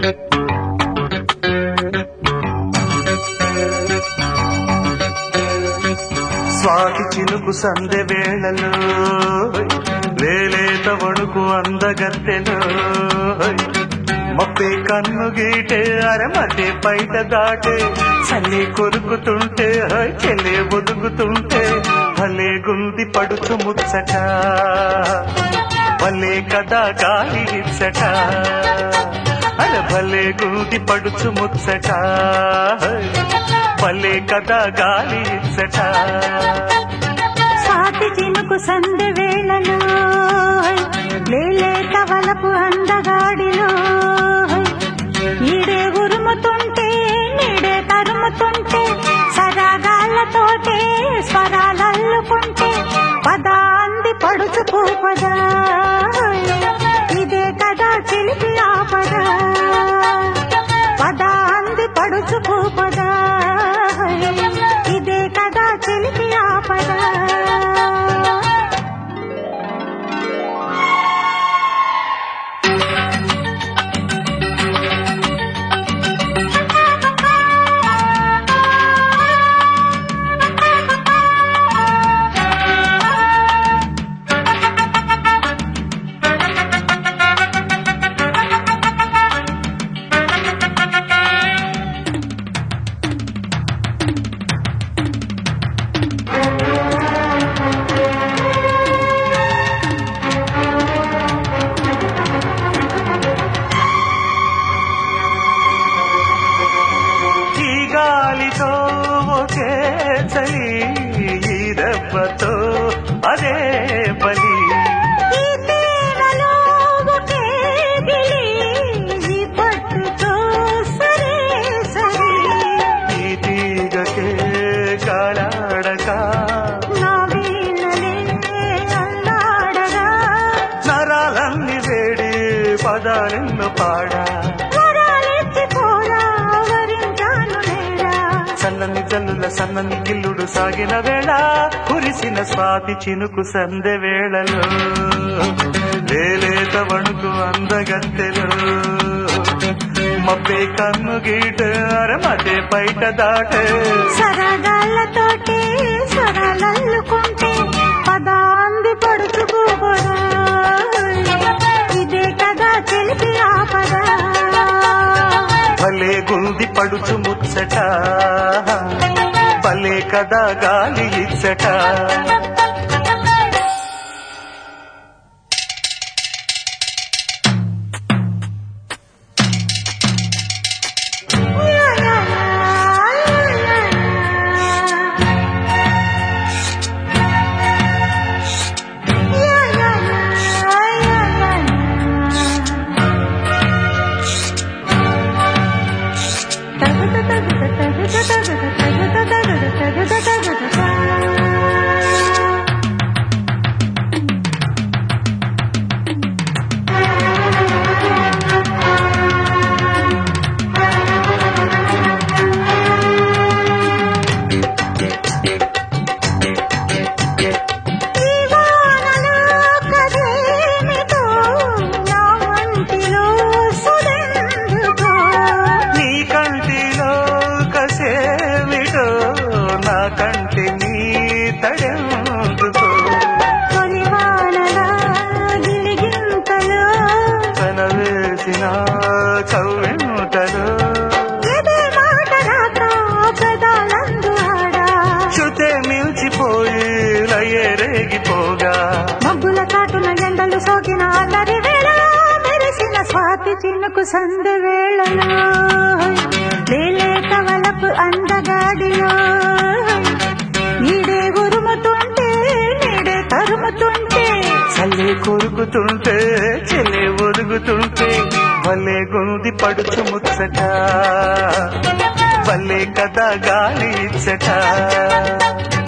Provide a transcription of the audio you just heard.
స్వాతి చినుకు సందె వేళలో లేలేత వణుకు అందగత్తెలో మొప్పే కన్ను గీటే అరమటే బయట దాటే చల్లి కొరుకుతుంటే హై, చెల్లే ఒదుగుతుంటే భలే గుంది పడుచు ముచ్చట భలే కదా గాలి ఇచ్చట అరే భలే గుంది పడుచు ముచ్చట హై, భలే కదా గాలి ఇచ్చట సాతి చినుకు సందె వేళలో లేలేత వలపు అందగాడిలో ఈడే ఉరుముతుంటే నీడే తరుముతుంటే సరాగాళ్ళతోటే స్వరాలల్లుకుంటే పదా అంది పడుచుకో పదా ఇదే కదా చిలిపి ఆపదా పదా అంది పడుచుకో పదా ఇదే కదా చిలిపి ఆపదా ఈ గాలితో ఒకే చలి ఈ దెబ్బతో అదే బలి ఈ తేనెలో ఒకే గిలి, ఈ పట్టుతో సరే సరే. ఈ తీగకే కాలాడక నా వీణలే అల్లాడగా, నరాలన్నీ వేడి పదాలెన్ను పాడా వరాలెత్తిపోరా, వరించాను నేరా. చల్లని జల్లుల సన్నని గిల్లుడు సాగిన వేళ కురిసిన స్వాతి చినుకు సందె వేళలో లేలేత వణుకు అందగత్తెలో మబ్బే కన్ను గీట అరమటే బయట దాటే సరగాళ్ళతోటి స్వరాలల్లుకుంటే పదాంది పడుచుకోబడా ఇదే కదా తెలిపి ఆపదా భలే గుంది పడుచు ముచ్చట భలే కదా గాలి ఇచ్చట ఈ వానలో కదేమిటో నా వంటిలో సురెందుకో నీ కంటిలో కసేమిటో నా కంటి నీ తడెందుకో తొలివానలా గిలిగింతలో తన వేసిన కవ్వెంటలో ఎదే మాట రాక పెదాలందు ఆడా శృతే మిల్చిపోయి లయే రేగిపోగా మబ్బుల చాటున ఎండలు సోకిన అల్లరి వేళ మెరిసిన స్వాతి చినుకు సందు వేళలో లేలేత వలపు అందగాడిలో నీడే ఉరుముతుంటే నీడే తరుముతుంటే చల్లే కొరుకుతుంటే చెల్లే ఒరుగుతుంటే భలే గుంది పడుచు ముచ్చట భలే కదా గాలి ఇచ్చట